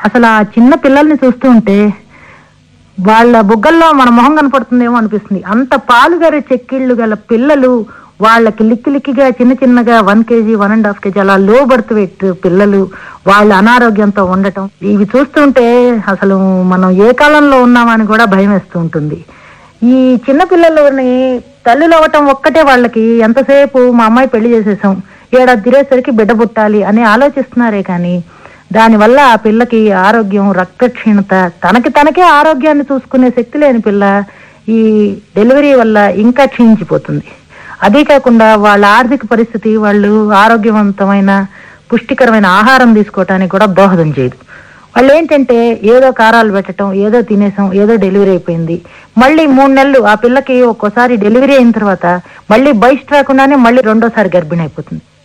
అసలు ఆ చిన్న పిల్లల్ని చూస్తూ ఉంటే వాళ్ళ బుగ్గల్లో మన మొహం కనపడుతుందేమో అనిపిస్తుంది అంత పాలుగారే చెక్కిళ్ళు గల పిల్లలు వాళ్ళకి లిక్కి లిక్కిగా చిన్న చిన్నగా one KG one and half KG అలా లో బర్త్ వెయిట్ పిల్లలు వాళ్ళ అనారోగ్యంతో ఉండటం ఇవి చూస్తుంటే అసలు మనం ఏ కాలంలో ఉన్నామని కూడా భయం వేస్తూ ఉంటుంది ఈ చిన్న పిల్లలని తల్లులు అవ్వటం ఒక్కటే వాళ్ళకి ఎంతసేపు మా అమ్మాయి పెళ్లి చేసేసాం ఏడాది తిరేసరికి బిడ్డ పుట్టాలి అని ఆలోచిస్తున్నారే కానీ దానివల్ల ఆ పిల్లకి ఆరోగ్యం రక్తక్షీణత తనకి తనకే ఆరోగ్యాన్ని చూసుకునే శక్తి లేని పిల్ల ఈ డెలివరీ వల్ల ఇంకా క్షీణించిపోతుంది అదే కాకుండా వాళ్ళ ఆర్థిక పరిస్థితి వాళ్ళు ఆరోగ్యవంతమైన పుష్టికరమైన ఆహారం తీసుకోవటానికి కూడా దోహదం చేయదు వాళ్ళు ఏంటంటే ఏదో కారాలు పెట్టడం ఏదో తినేసాం ఏదో డెలివరీ అయిపోయింది మళ్ళీ మూడు నెలలు ఆ పిల్లకి ఒక్కోసారి డెలివరీ అయిన తర్వాత మళ్ళీ బయట రాకుండానే మళ్ళీ రెండోసారి గర్భిణి అయిపోతుంది